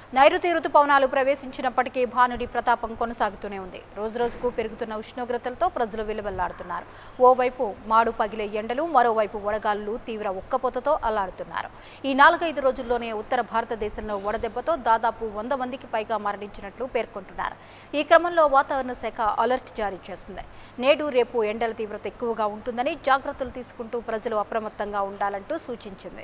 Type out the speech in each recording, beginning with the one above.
నైరుతి రుతుపవనాలు ప్రవేశించినప్పటికీ భానుడి ప్రతాపం కొనసాగుతూనే ఉంది రోజురోజుకు పెరుగుతున్న ఉష్ణోగ్రతలతో ప్రజలు విలువెల్లాడుతున్నారు ఓవైపు మాడు పగిలే ఎండలు మరోవైపు వడగాలులు తీవ్ర ఉక్కపోతతో అల్లాడుతున్నారు ఈ నాలుగైదు రోజుల్లోనే ఉత్తర భారతదేశంలో వడదెబ్బతో దాదాపు వంద మందికి పైగా మరణించినట్లు పేర్కొంటున్నారు ఈ క్రమంలో వాతావరణ శాఖ అలర్ట్ జారీ చేసింది నేడు రేపు ఎండల తీవ్రత ఎక్కువగా ఉంటుందని జాగ్రత్తలు తీసుకుంటూ ప్రజలు అప్రమత్తంగా ఉండాలంటూ సూచించింది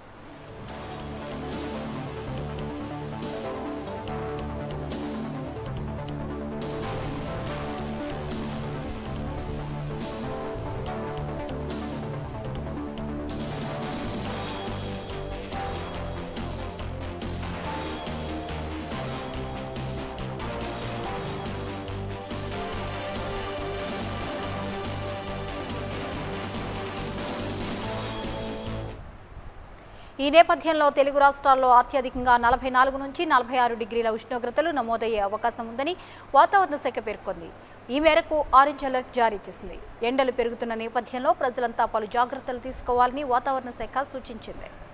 ఈ నేపథ్యంలో తెలుగు రాష్ట్రాల్లో అత్యధికంగా నలభై నాలుగు నుంచి నలభై ఆరు డిగ్రీల ఉష్ణోగ్రతలు నమోదయ్యే అవకాశం ఉందని వాతావరణ శాఖ పేర్కొంది ఈ మేరకు ఆరెంజ్ అలర్ట్ జారీ చేసింది ఎండలు పెరుగుతున్న నేపథ్యంలో ప్రజలంతా పలు జాగ్రత్తలు తీసుకోవాలని వాతావరణ శాఖ సూచించింది